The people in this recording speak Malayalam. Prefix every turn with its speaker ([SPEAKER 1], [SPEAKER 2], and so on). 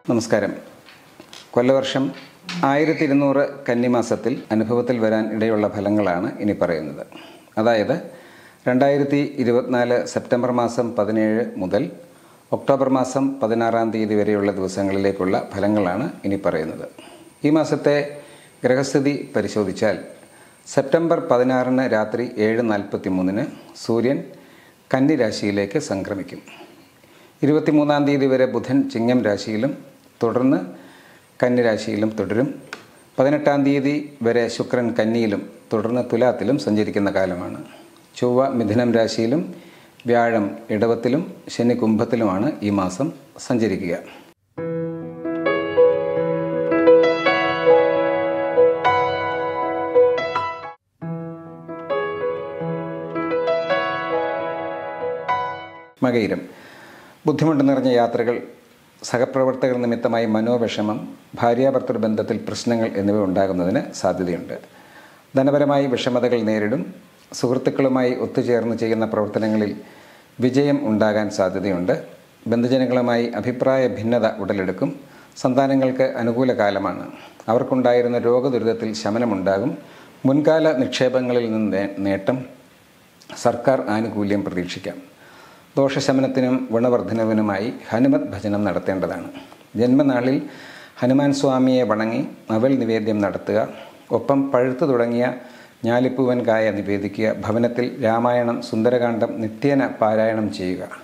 [SPEAKER 1] നമസ്കാരം കൊല്ലവർഷം ആയിരത്തി ഇരുന്നൂറ് കന്നിമാസത്തിൽ അനുഭവത്തിൽ വരാൻ ഇടയുള്ള ഫലങ്ങളാണ് ഇനി പറയുന്നത് അതായത് രണ്ടായിരത്തി ഇരുപത്തിനാല് സെപ്റ്റംബർ മാസം പതിനേഴ് മുതൽ ഒക്ടോബർ മാസം പതിനാറാം തീയതി വരെയുള്ള ദിവസങ്ങളിലേക്കുള്ള ഫലങ്ങളാണ് ഇനി പറയുന്നത് ഈ മാസത്തെ ഗ്രഹസ്ഥിതി പരിശോധിച്ചാൽ സെപ്റ്റംബർ പതിനാറിന് രാത്രി ഏഴ് നാൽപ്പത്തി മൂന്നിന് സൂര്യൻ കന്നി രാശിയിലേക്ക് സംക്രമിക്കും ഇരുപത്തിമൂന്നാം തീയതി വരെ ബുധൻ ചിങ്ങം രാശിയിലും തുടർന്ന് കന്നിരാശിയിലും തുടരും പതിനെട്ടാം തീയതി വരെ ശുക്രൻ കന്നിയിലും തുടർന്ന് തുലാത്തിലും സഞ്ചരിക്കുന്ന കാലമാണ് ചൊവ്വ മിഥുനം രാശിയിലും വ്യാഴം ഇടവത്തിലും ശനി കുംഭത്തിലുമാണ് ഈ മാസം സഞ്ചരിക്കുക മകയിരം ബുദ്ധിമുട്ട് നിറഞ്ഞ യാത്രകൾ സഹപ്രവർത്തകർ നിമിത്തമായി മനോവിഷമം ഭാര്യാഭർത്തൃ ബന്ധത്തിൽ പ്രശ്നങ്ങൾ എന്നിവ ഉണ്ടാകുന്നതിന് സാധ്യതയുണ്ട് ധനപരമായി വിഷമതകൾ നേരിടും സുഹൃത്തുക്കളുമായി ഒത്തുചേർന്ന് ചെയ്യുന്ന പ്രവർത്തനങ്ങളിൽ വിജയം ഉണ്ടാകാൻ സാധ്യതയുണ്ട് ബന്ധുജനങ്ങളുമായി അഭിപ്രായ ഭിന്നത ഉടലെടുക്കും സന്താനങ്ങൾക്ക് അനുകൂല കാലമാണ് അവർക്കുണ്ടായിരുന്ന രോഗദുരിതത്തിൽ ശമനമുണ്ടാകും മുൻകാല നിക്ഷേപങ്ങളിൽ നിന്ന് നേ- നേട്ടം സർക്കാർ ആനുകൂല്യം പ്രതീക്ഷിക്കാം ദോഷശമനത്തിനും ഗുണവർദ്ധനവിനുമായി ഹനുമത് ഭജനം നടത്തേണ്ടതാണ് ജന്മനാളിൽ ഹനുമാൻ സ്വാമിയെ വണങ്ങി അവൽ നിവേദ്യം നടത്തുക ഒപ്പം പഴുത്തു തുടങ്ങിയ ഞാലിപ്പൂവൻ കായ നിവേദിക്കുക ഭവനത്തിൽ രാമായണം സുന്ദരകാന്ഡം നിത്യേന പാരായണം ചെയ്യുക